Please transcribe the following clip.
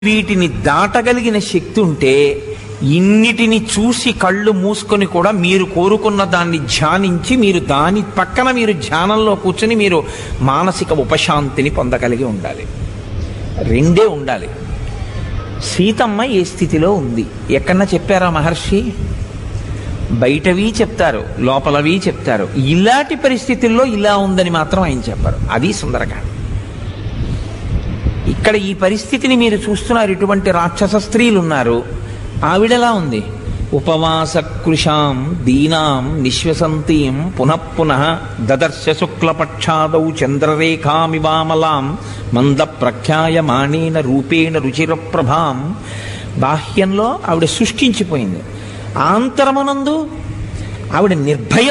వీటిని దాటగలిగిన శక్తి ఉంటే ఇన్నిటిని చూసి కళ్ళు మూసుకొని కూడా మీరు కోరుకున్న దాన్ని ధ్యానించి మీరు దాని పక్కన మీరు ధ్యానంలో కూర్చొని మీరు మానసిక ఉపశాంతిని పొందగలిగి ఉండాలి రెండే ఉండాలి సీతమ్మ ఏ స్థితిలో ఉంది ఎక్కడన్నా చెప్పారా మహర్షి బయటవి చెప్తారు లోపలవి చెప్తారు ఇలాంటి పరిస్థితుల్లో ఇలా ఉందని మాత్రం ఆయన చెప్పారు అది సుందరకాండ ఇక్కడ ఈ పరిస్థితిని మీరు చూస్తున్నారు ఇటువంటి రాక్షస స్త్రీలు ఉన్నారు ఆవిడలా ఉంది ఉపవాస కృషాం దీనాం నిశ్వసంతీం పునః పునః దదర్శ శుక్లపక్షాదౌ చంద్రరేఖామివామలాం మంద ప్రఖ్యాయమాణేన రూపేణ రుచిరప్రభాం బాహ్యంలో ఆవిడ సృష్టించిపోయింది ఆంతరమునందు ఆవిడ నిర్భయ